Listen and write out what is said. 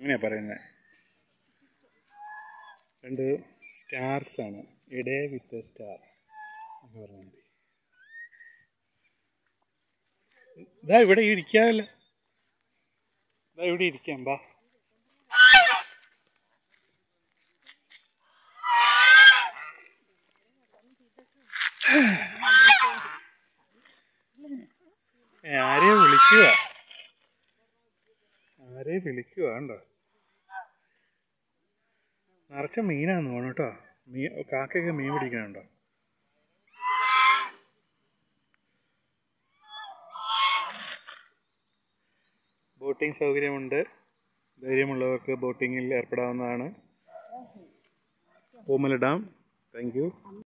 അങ്ങനെയാ പറയുന്നത് രണ്ട് സ്റ്റാർസ് ആണ് ഇടേ വിത്ത് സ്റ്റാർ എന്ന് പറഞ്ഞാൽ മതി ഇതാ ഇവിടെ ഇരിക്കാമല്ലോ ഇതാ ഇവിടെ ഇരിക്കാം ബാ ഏ, ആരെയോ വിളിക്കുക ആരെയോ വിളിക്കുക കണ്ടോ നിറച്ച മീനാന്ന് തോന്നുന്നു കേട്ടോ മീ കാക്കയൊക്കെ മീൻ പിടിക്കണുണ്ടോ ബോട്ടിംഗ് സൗകര്യമുണ്ട് ധൈര്യമുള്ളവർക്ക് ബോട്ടിങ്ങിൽ ഏർപ്പെടാവുന്നതാണ് പൂമല ഡാം താങ്ക് യു